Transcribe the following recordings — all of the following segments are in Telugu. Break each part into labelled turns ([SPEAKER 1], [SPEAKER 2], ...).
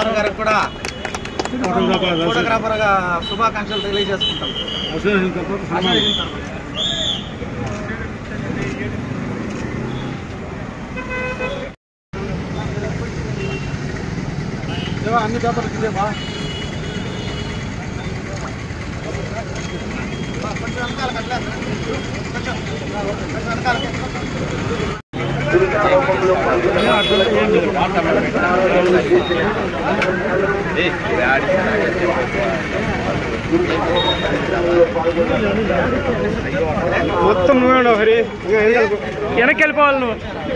[SPEAKER 1] కుమార్ గారికి కూడా ఫోటోగ్రాఫర్ గా శుభాకాంక్షలు తెలియజేసుకుంటాం అన్ని పేపర్లు ఇదేవా కొంచెం వెనకాల కట్లా కొంచెం కొంచెం వెనకాల
[SPEAKER 2] మొత్తం నువ్వే ఉండవు హరి వెనక్కి వెళ్ళిపోవాలి నువ్వు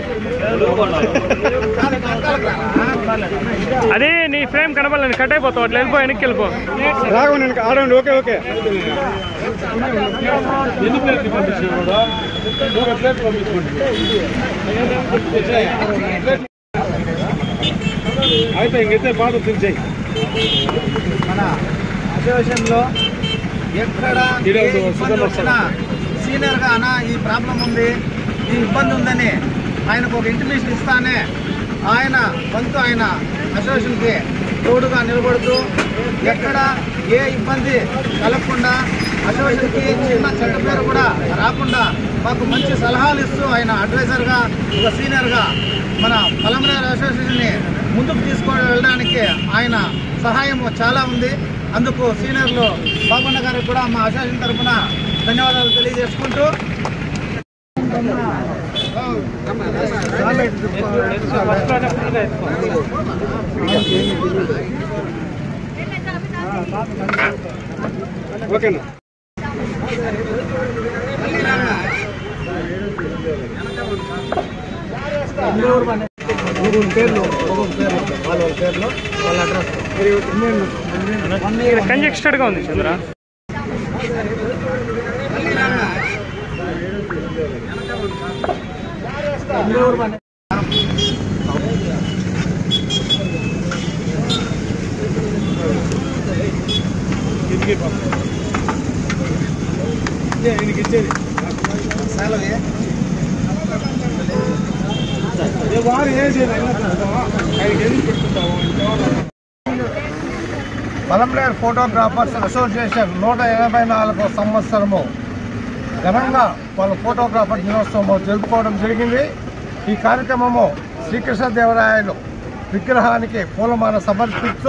[SPEAKER 2] అది నీ ఫ్రేమ్ కనపడలేదు కట్ అయిపోతావు అట్లా వెళ్ళిపో వెనక్కి వెళ్ళిపో రాఘవ నేను ఆడండి ఓకే ఓకే
[SPEAKER 3] ఎన్ని ప్లేట్లు పంపించారు ఒక ప్లేట్ పంపించుకోండి అయితే ఇంకైతే బాధ తిరిచాయి
[SPEAKER 1] మన అసోసియేషన్లో ఎక్కడ
[SPEAKER 3] ఈడే
[SPEAKER 1] ఏ
[SPEAKER 3] ఉంది,
[SPEAKER 1] ఇబ్బంది
[SPEAKER 3] సుధా
[SPEAKER 1] వచ్చినా సీనియర్గా అన్న ఈ ప్రాబ్లం ఉంది ఈ ఇబ్బంది ఉందని ఆయనకు ఒక ఇంటిమేషన్ ఇస్తానే ఆయన వంతు ఆయన అసోసియేషన్కి తోడుగా నిలబడుతూ ఎక్కడ ఏ ఇబ్బంది కలగకుండా అసోసియేషన్కి చిన్న చెడ్డ పేరు కూడా రాకుండా మాకు మంచి సలహాలు ఇస్తూ ఆయన అడ్వైజర్గా ఒక సీనియర్గా మన పలమనేరు అసోసియేషన్ని ముందుకు తీసుకొని వెళ్ళడానికి ఆయన సహాయం చాలా ఉంది అందుకు సీనియర్లు బాబన్న గారికి కూడా మా అసోసియేషన్ తరఫున ధన్యవాదాలు తెలియజేసుకుంటూ
[SPEAKER 2] ఓకేనా
[SPEAKER 1] పేర్లు పేర్లు వాళ్ళ పేర్లు వాళ్ళ అడ్రస్
[SPEAKER 2] ఇక్కడ కంజెస్టెడ్ గా ఉంది చంద్ర
[SPEAKER 3] ఆయనకి ఇచ్చేది
[SPEAKER 1] సెలవు
[SPEAKER 3] ఏ వారు ఏం చేయాలి ఆయనకి ఎందుకు పెట్టుకుంటాము
[SPEAKER 1] పలంనేర్ ఫోటోగ్రాఫర్స్ అసోసియేషన్ నూట ఎనభై నాలుగో సంవత్సరము ఘనంగా వాళ్ళ ఫోటోగ్రాఫర్ దినోత్సవం జరుపుకోవడం జరిగింది ఈ కార్యక్రమము శ్రీకృష్ణదేవరాయలు విగ్రహానికి పూలమాల సమర్పిస్తూ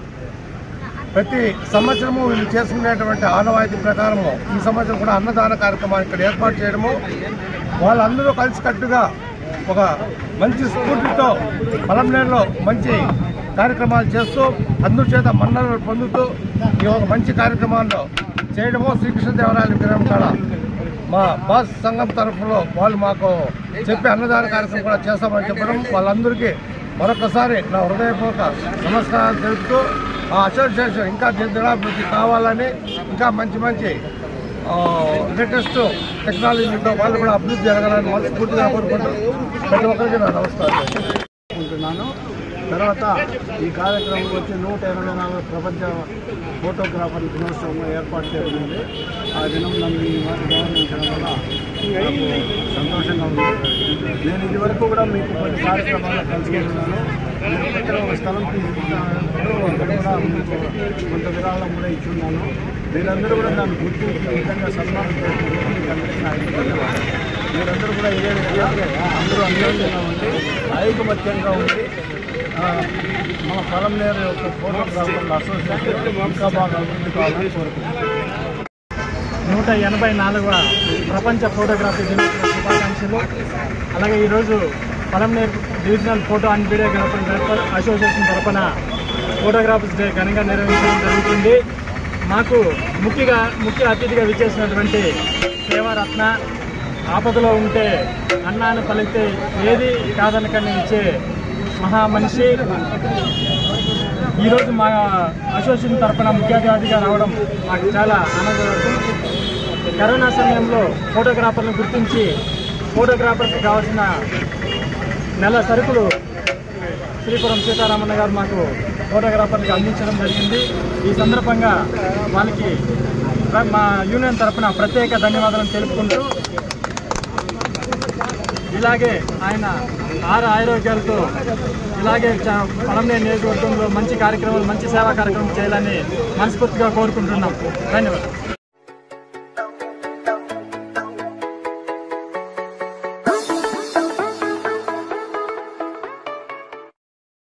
[SPEAKER 1] ప్రతి సంవత్సరము వీళ్ళు చేసుకునేటువంటి ఆనవాయితీ ప్రకారము ఈ సంవత్సరం కూడా అన్నదాన కార్యక్రమాన్ని ఇక్కడ ఏర్పాటు చేయడము వాళ్ళందరూ కలిసికట్టుగా ఒక మంచి స్ఫూర్తితో పలంనేరులో మంచి కార్యక్రమాలు చేస్తూ అందరి చేత మన్ననలు పొందుతూ ఈ ఒక మంచి కార్యక్రమాల్లో చేయడము శ్రీకృష్ణదేవరాయల విగ్రహం కాడ మా బాస్ సంఘం తరఫులో వాళ్ళు మాకు చెప్పి అన్నదాన కార్యక్రమం కూడా చేస్తామని చెప్పడం వాళ్ళందరికీ మరొకసారి నా హృదయపూర్వక నమస్కారాలు తెలుపుతూ ఆ అసోసియేషన్ ఇంకా దినాభివృద్ధి కావాలని ఇంకా మంచి మంచి లేటెస్ట్ టెక్నాలజీతో వాళ్ళు కూడా అభివృద్ధి జరగాలని మనస్ఫూర్తిగా కోరుకుంటూ ప్రతి ఒక్కరికి నా నమస్కారం
[SPEAKER 4] అనుకుంటున్నాను తర్వాత ఈ కార్యక్రమం వచ్చి నూట ఇరవై నాలుగు ప్రపంచ ఫోటోగ్రాఫర్ దినోత్సవం ఏర్పాటు చేయబడింది ఆ దినం నన్ను ఈ మాట గౌరవించడం వల్ల నాకు సంతోషంగా ఉంది నేను ఇదివరకు కూడా మీకు కొన్ని కార్యక్రమాలు కలుసుకుంటున్నాను మీరు ఇక్కడ ఒక స్థలం తీసుకున్నప్పుడు అక్కడ కూడా మీకు కొంత విరాళం కూడా ఇచ్చున్నాను మీరందరూ కూడా నన్ను గుర్తించి ఈ విధంగా సన్మానం చేస్తున్నందుకు మీకు అందరికీ నా యొక్క ధన్యవాదాలు. మీరందరూ కూడా ఇదే విధంగా అందరూ అన్యోన్యంగా ఉండి ఐకమత్యంగా ఉండి ఆ, మన పొలం నేరు యొక్క ఫోటోగ్రాఫర్ల అసోసియేషన్ ఇంకా బాగా అభివృద్ధి కావాలని కోరుకుంటున్నాను
[SPEAKER 5] నూట ఎనభై నాలుగవ ప్రపంచ ఫోటోగ్రఫీ దినోత్సవ శుభాకాంక్షలు అలాగే ఈరోజు Palamaner divisional photo and videographer welfare association తరఫున ఫోటోగ్రాఫర్స్ డే ఘనంగా నిర్వహించడం జరుగుతుంది మాకు ముఖ్యంగా ముఖ్య అతిథిగా విచ్చేసినటువంటి సేవారత్న ఆపదలో ఉంటే అన్నాన్ని పలికితే ఏది కాదనకని ఇచ్చే మహా మనిషి ఈరోజు మా అసోసియేషన్ తరఫున ముఖ్య అతిథిగా రావడం మాకు చాలా ఆనందపడుతుంది కరోనా సమయంలో ఫోటోగ్రాఫర్లను గుర్తించి ఫోటోగ్రాఫర్కి కావాల్సిన నెల సరుకులు శ్రీపురం సీతారామన్న గారు మాకు ఫోటోగ్రాఫర్కి అందించడం జరిగింది ఈ సందర్భంగా వాళ్ళకి ప్ర- మా యూనియన్ తరఫున ప్రత్యేక ధన్యవాదాలను తెలుపుకుంటూ ఇలాగే ఆయన ఆరు ఆరోగ్యాలతో ఇలాగే చ- పలంనేరు నియోజకవర్గంలో మంచి కార్యక్రమాలు మంచి సేవా కార్యక్రమం చేయాలని మనస్ఫూర్తిగా కోరుకుంటున్నాం ధన్యవాదాలు